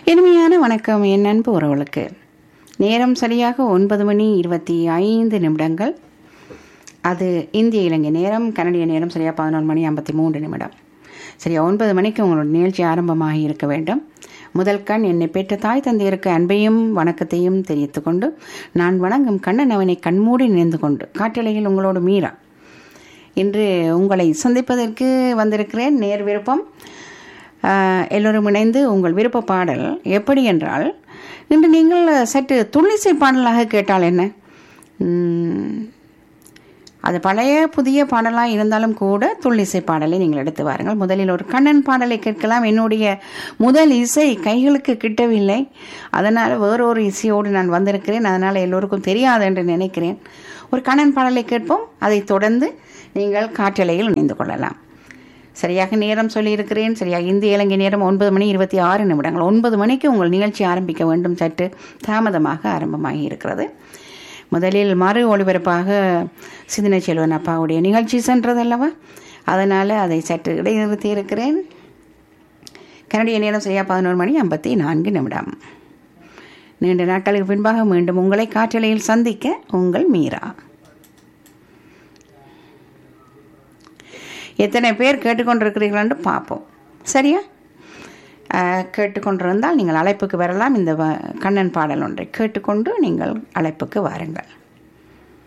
இனிமையான வணக்கம் என் அன்பு உறவுகளுக்கு நேரம் சரியாக ஒன்பது மணி இருபத்தி ஐந்து நிமிடங்கள் அது இந்திய இலங்கை நேரம் கனடிய நேரம் சரியாக பதினொன்று மணி ஐம்பத்தி மூன்று நிமிடம் சரியா ஒன்பது மணிக்கு உங்களோட நிகழ்ச்சி ஆரம்பமாகி இருக்க வேண்டும் முதல் கண் என்னை பெற்ற தாய் தந்தையருக்கு அன்பையும் வணக்கத்தையும் தெரிவித்துக் கொண்டு நான் வணங்கும் கண்ணன் அவனை கண்மூடி நினைந்து கொண்டு காற்றலையில் உங்களோடு மீரா இன்று உங்களை சந்திப்பதற்கு வந்திருக்கிறேன் நேர் விருப்பம் ஆஹ், எல்லோரும் இணைந்து உங்கள் விருப்ப பாடல் எப்படி என்றால் இன்று நீங்கள் சற்று துள்ளிசை பாடலாக கேட்டால் என்ன உம், அது பழைய புதிய பாடலாக இருந்தாலும் கூட துள்ளிசை பாடலை நீங்கள் எடுத்து வாருங்கள் முதலில் ஒரு கண்ணன் பாடலை கேட்கலாம் என்னுடைய முதல் இசை கைகளுக்கு கிட்டவில்லை அதனால் வேறொரு இசையோடு நான் வந்திருக்கிறேன் அதனால் எல்லோருக்கும் தெரியாது என்று நினைக்கிறேன் ஒரு கண்ணன் பாடலை கேட்போம் அதைத் தொடர்ந்து நீங்கள் காற்றலையில் இணைந்து கொள்ளலாம் சரியாக நேரம் சொல்லியிருக்கிறேன் சரியாக இந்திய இலங்கை நேரம் ஒன்பது மணி இருபத்தி ஆறு நிமிடங்கள் ஒன்பது மணிக்கு உங்கள் நிகழ்ச்சி ஆரம்பிக்க வேண்டும் சற்று தாமதமாக ஆரம்பமாகி இருக்கிறது முதலில் மறு ஒளிபரப்பாக சிந்தனை செல்வன் அப்பாவுடைய நிகழ்ச்சி சென்றது அல்லவா அதனால் அதை சற்று இடைநிறுத்தி இருக்கிறேன் கனடிய நேரம் சரியாக பதினோரு மணி ஐம்பத்தி நான்கு நிமிடம் நீண்ட நாட்களுக்கு பின்பாக மீண்டும் உங்களை காற்றலையில் சந்திக்க உங்கள் மீரா எத்தனை பேர் கேட்டுக்கொண்டிருக்கிறீர்கள்னு பார்ப்போம் சரியா அஹ், கேட்டுக்கொண்டிருந்தால் நீங்கள் அழைப்புக்கு வரலாம் இந்த வ- கண்ணன் பாடல் ஒன்றை கேட்டுக்கொண்டு நீங்கள் அழைப்புக்கு வாருங்கள்